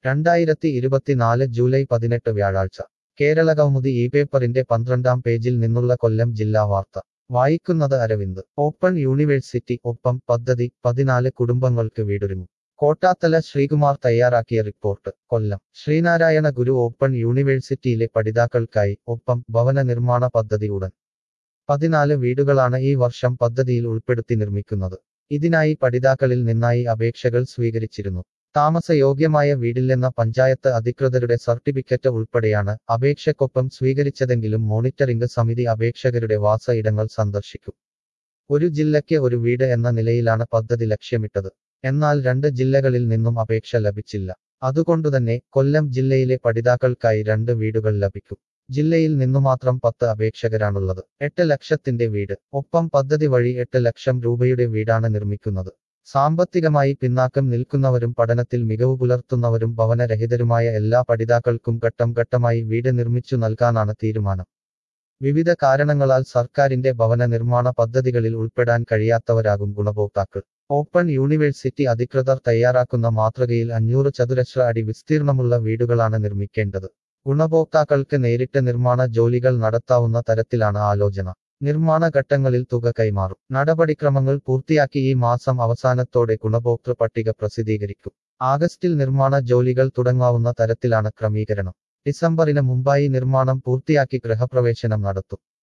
രണ്ടായിരത്തി ഇരുപത്തിനാല് ജൂലൈ പതിനെട്ട് വ്യാഴാഴ്ച കേരള കൗമുദി ഈ പേപ്പറിന്റെ പന്ത്രണ്ടാം പേജിൽ നിന്നുള്ള കൊല്ലം ജില്ലാ വാർത്ത വായിക്കുന്നത് അരവിന്ദ് ഓപ്പൺ യൂണിവേഴ്സിറ്റി ഒപ്പം പദ്ധതി പതിനാല് കുടുംബങ്ങൾക്ക് വീടൊരുങ്ങും കോട്ടാത്തല ശ്രീകുമാർ തയ്യാറാക്കിയ റിപ്പോർട്ട് കൊല്ലം ശ്രീനാരായണ ഗുരു ഓപ്പൺ യൂണിവേഴ്സിറ്റിയിലെ പഠിതാക്കൾക്കായി ഒപ്പം ഭവന നിർമ്മാണ പദ്ധതി ഉടൻ പതിനാല് വീടുകളാണ് ഈ വർഷം പദ്ധതിയിൽ ഉൾപ്പെടുത്തി നിർമ്മിക്കുന്നത് ഇതിനായി പഠിതാക്കളിൽ നിന്നായി അപേക്ഷകൾ സ്വീകരിച്ചിരുന്നു താമസയോഗ്യമായ വീടില്ലെന്ന പഞ്ചായത്ത് അധികൃതരുടെ സർട്ടിഫിക്കറ്റ് ഉൾപ്പെടെയാണ് അപേക്ഷയ്ക്കൊപ്പം സ്വീകരിച്ചതെങ്കിലും മോണിറ്ററിംഗ് സമിതി അപേക്ഷകരുടെ വാസ ഇടങ്ങൾ സന്ദർശിക്കും ഒരു ജില്ലയ്ക്ക് ഒരു വീട് എന്ന നിലയിലാണ് പദ്ധതി ലക്ഷ്യമിട്ടത് എന്നാൽ രണ്ട് ജില്ലകളിൽ നിന്നും അപേക്ഷ ലഭിച്ചില്ല അതുകൊണ്ടുതന്നെ കൊല്ലം ജില്ലയിലെ പഠിതാക്കൾക്കായി രണ്ട് വീടുകൾ ലഭിക്കും ജില്ലയിൽ നിന്നുമാത്രം പത്ത് അപേക്ഷകരാണുള്ളത് എട്ട് ലക്ഷത്തിന്റെ വീട് ഒപ്പം പദ്ധതി വഴി എട്ട് ലക്ഷം രൂപയുടെ വീടാണ് നിർമ്മിക്കുന്നത് സാമ്പത്തികമായി പിന്നാക്കം നിൽക്കുന്നവരും പഠനത്തിൽ മികവ് പുലർത്തുന്നവരും ഭവനരഹിതരുമായ എല്ലാ പഠിതാക്കൾക്കും ഘട്ടം ഘട്ടമായി വീട് നിർമ്മിച്ചു നൽകാനാണ് തീരുമാനം വിവിധ കാരണങ്ങളാൽ സർക്കാരിന്റെ ഭവന നിർമ്മാണ പദ്ധതികളിൽ ഉൾപ്പെടാൻ കഴിയാത്തവരാകും ഗുണഭോക്താക്കൾ ഓപ്പൺ യൂണിവേഴ്സിറ്റി അധികൃതർ തയ്യാറാക്കുന്ന മാതൃകയിൽ അഞ്ഞൂറ് ചതുരശ്ര അടി വിസ്തീർണമുള്ള വീടുകളാണ് നിർമ്മിക്കേണ്ടത് ഗുണഭോക്താക്കൾക്ക് നേരിട്ട് നിർമ്മാണ ജോലികൾ നടത്താവുന്ന തരത്തിലാണ് ആലോചന നിർമ്മാണ ഘട്ടങ്ങളിൽ തുക കൈമാറും നടപടിക്രമങ്ങൾ പൂർത്തിയാക്കി ഈ മാസം അവസാനത്തോടെ ഗുണഭോക്തൃ പട്ടിക പ്രസിദ്ധീകരിക്കും ആഗസ്റ്റിൽ നിർമ്മാണ ജോലികൾ തുടങ്ങാവുന്ന തരത്തിലാണ് ക്രമീകരണം ഡിസംബറിന് മുമ്പായി നിർമ്മാണം പൂർത്തിയാക്കി ഗൃഹപ്രവേശനം നടത്തും